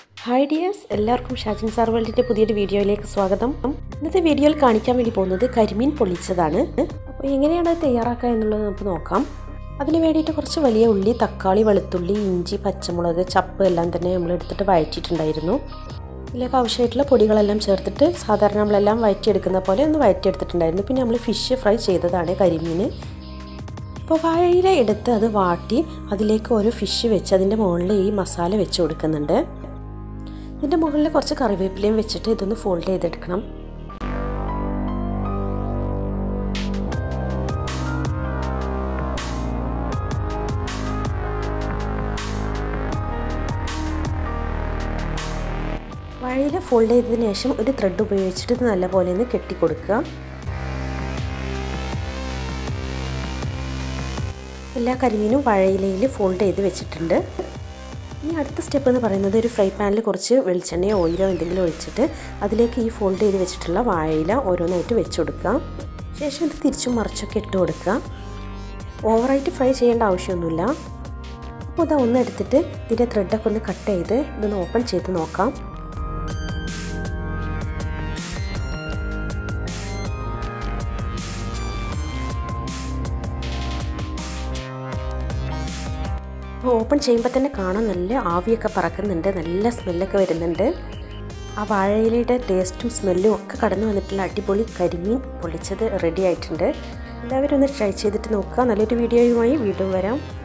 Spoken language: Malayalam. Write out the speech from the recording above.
ഹായ് ഡിയേഴ്സ് എല്ലാവർക്കും ഷാജിൻ സാർ വേൾഡിൻ്റെ പുതിയൊരു വീഡിയോയിലേക്ക് സ്വാഗതം ഇന്നത്തെ വീഡിയോയിൽ കാണിക്കാൻ വേണ്ടി പോകുന്നത് കരിമീൻ പൊള്ളിച്ചതാണ് അപ്പോൾ എങ്ങനെയാണ് അത് തയ്യാറാക്കുക എന്നുള്ളത് നമുക്ക് നോക്കാം അതിന് വേണ്ടിയിട്ട് കുറച്ച് വലിയ ഉള്ളി തക്കാളി വെളുത്തുള്ളി ഇഞ്ചി പച്ചമുളക് ചപ്പ് എല്ലാം തന്നെ നമ്മൾ എടുത്തിട്ട് വഴറ്റിയിട്ടുണ്ടായിരുന്നു ഇതിലേക്ക് ആവശ്യമായിട്ടുള്ള പൊടികളെല്ലാം ചേർത്തിട്ട് സാധാരണ നമ്മളെല്ലാം വഴറ്റിയെടുക്കുന്ന പോലെ ഒന്ന് വഴറ്റിയെടുത്തിട്ടുണ്ടായിരുന്നു പിന്നെ നമ്മൾ ഫിഷ് ഫ്രൈ ചെയ്തതാണ് കരിമീൻ അപ്പോൾ വാഴയില എടുത്ത് അത് വാട്ടി അതിലേക്ക് ഓരോ ഫിഷ് വെച്ച് അതിൻ്റെ മുകളിൽ ഈ മസാല വെച്ച് കൊടുക്കുന്നുണ്ട് ഇതിൻ്റെ മുകളിൽ കുറച്ച് കറിവേപ്പിലയും വെച്ചിട്ട് ഇതൊന്ന് ഫോൾഡ് ചെയ്തെടുക്കണം വാഴയില ഫോൾഡ് ചെയ്തതിന് ശേഷം ഒരു ത്രെഡ് ഉപയോഗിച്ചിട്ട് ഇത് നല്ലപോലെ ഒന്ന് കെട്ടിക്കൊടുക്കുക എല്ലാ കരിമീനും വാഴയിലയിൽ ഫോൾഡ് ചെയ്ത് വെച്ചിട്ടുണ്ട് ഇനി അടുത്ത സ്റ്റെപ്പ് എന്ന് പറയുന്നത് ഒരു ഫ്രൈ പാനിൽ കുറച്ച് വെളിച്ചെണ്ണയോ ഓയിലോ എന്തെങ്കിലും ഒഴിച്ചിട്ട് അതിലേക്ക് ഈ ഫോൾഡ് ചെയ്ത് വെച്ചിട്ടുള്ള വാഴയില ഓരോന്നായിട്ട് വെച്ച് കൊടുക്കുക ശേഷം ഇത് തിരിച്ചും മറിച്ചൊക്കെ ഇട്ട് കൊടുക്കുക ഓവറായിട്ട് ഫ്രൈ ചെയ്യേണ്ട ആവശ്യമൊന്നുമില്ല അപ്പോൾ ഇതാ ഒന്ന് എടുത്തിട്ട് ഇതിൻ്റെ ത്രെഡൊക്കെ ഒന്ന് കട്ട് ചെയ്ത് ഇതൊന്ന് ഓപ്പൺ ചെയ്ത് നോക്കാം അപ്പോൾ ഓപ്പൺ ചെയ്യുമ്പോൾ തന്നെ കാണാൻ നല്ല ആവിയൊക്കെ പറക്കുന്നുണ്ട് നല്ല സ്മെല്ലൊക്കെ വരുന്നുണ്ട് ആ വാഴയിലയുടെ ടേസ്റ്റും സ്മെല്ലും ഒക്കെ കടന്നു വന്നിട്ടുള്ള അടിപൊളി കരിമീൻ പൊള്ളിച്ചത് റെഡി ആയിട്ടുണ്ട് എല്ലാവരും ഒന്ന് ട്രൈ ചെയ്തിട്ട് നോക്കുക നല്ലൊരു വീഡിയോയുമായി വീണ്ടും വരാം